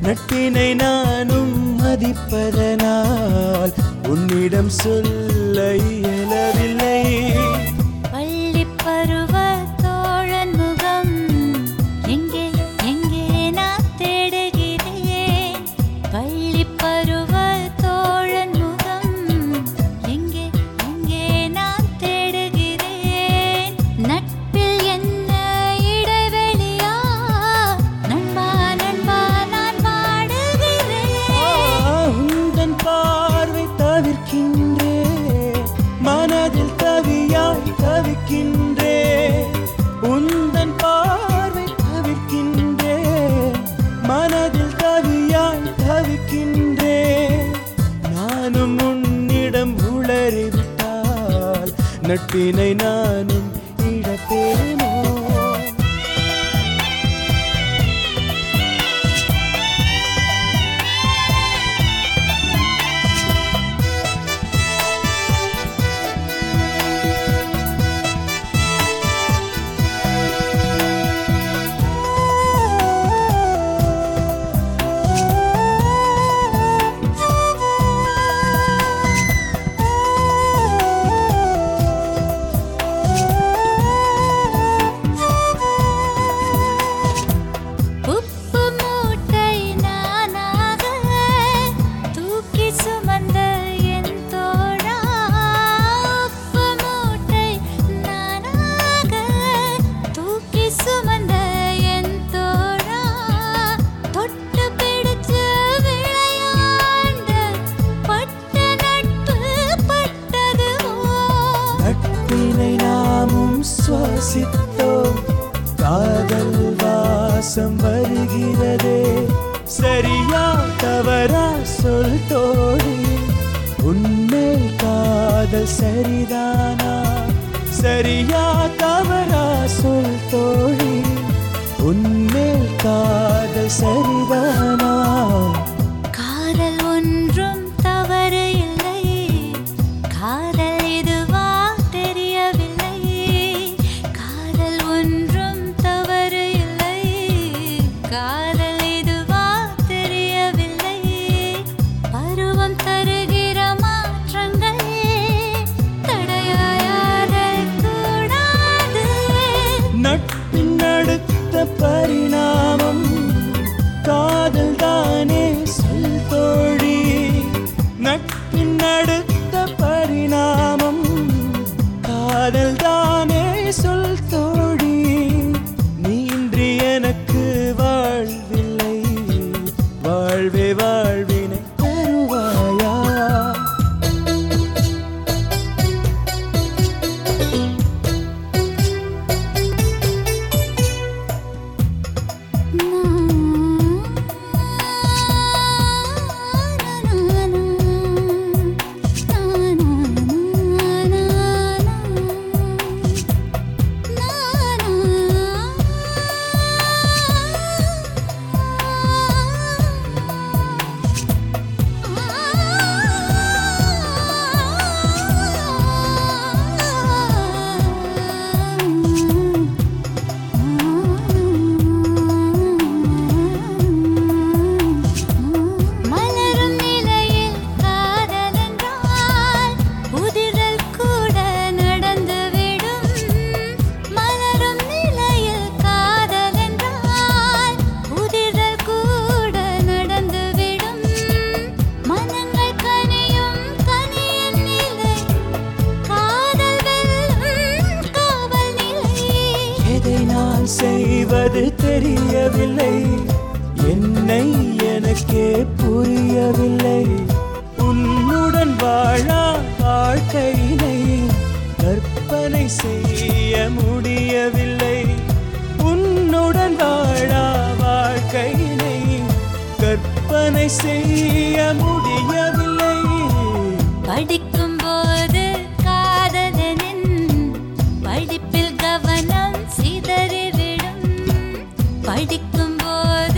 நட்பினை நானும் மதிப்பதனால் உன்னிடம் சொல்ல இயலவில்லை பள்ளிப் பருவ தோழன் முகம் எங்கே எங்கே நான் தேடுகிறேன் பள்ளிப் பருவ தோழன் முகம் எங்கே எங்கே நான் தேடுகிறேன் நட்பில் என்ன இடைவெளியா நண்பா நண்பா நான் பாடுகிறேன் உந்தன் பார்வை தவிர்க்கின்றே மனதில் தவியாய் தவிக்கின்றே உந்தன் பார்வை தவிர்க்கின்றே மனதில் தவியாய் தவிக்கின்றே நானும் உன்னிடம் உளறிவிட்டால் நட்பினை நானும் இழப்பேனோ உப்பு மூட்டை நானாக தூக்கி சுமந்த என் தோழா உப்பு மூட்டை நானாக தூக்கி சுமந்த என் தோழா தொட்டு பிடிச்சு விளையாண்ட பட்ட நட்பு பட்டதுவோ நட்பினை நாமும் சுவாசித்தோம் காதல் வாசம் வருகிறதே சரியா தவறா சொல் தோழி உன்மேல் காதல் சரிதானா சரியா தவறா சொல் தோழி உன்மேல் காதல் சரிதானா காதல் ஒன்றும் தவறு இல்லை காதல் இதுவா தெரியவில்லை காதல் ஒன்றும் தவறு இல்லை காதல் இதுவா தெரியவில்லை பருவம் தருகிற மாற்றங்கள் தடையாயாதல் கூடாது நட்பின் அடுத்த பரிணாமம் காதல் தானே சொல் தோழி நட்பின் அடுத்த பரிணாமம் காதல் தானே சொல் தோழி நீ இன்றி எனக்கு வாழ்வில்லை வாழ்வே வாழ்வினை தருவாயா மலரும் நிலையில் காதலென்றால் உதிரல் கூட நடந்துவிடும் மலரும் நிலையில் காதலென்றால் உதிரல் கூட நடந்துவிடும் மனங்கள் கனியும் கனியின் நிலை காதல் வெல்லும் காவல் நிலை எதை நான் செய்வது தெரியவில்லை என்னை எனக்கே புரியவில்லை உன்னுடன் வாழா வாழ்க்கையினை கற்பனை செய்ய முடியவில்லை உன்னுடன் வாழா வாழ்க்கையினை கற்பனை செய்ய முடியவில்லை படிக்கும்போது காதலனின் படிப்பில் கவனம் சிதறிவிடும் படிக்கும்போது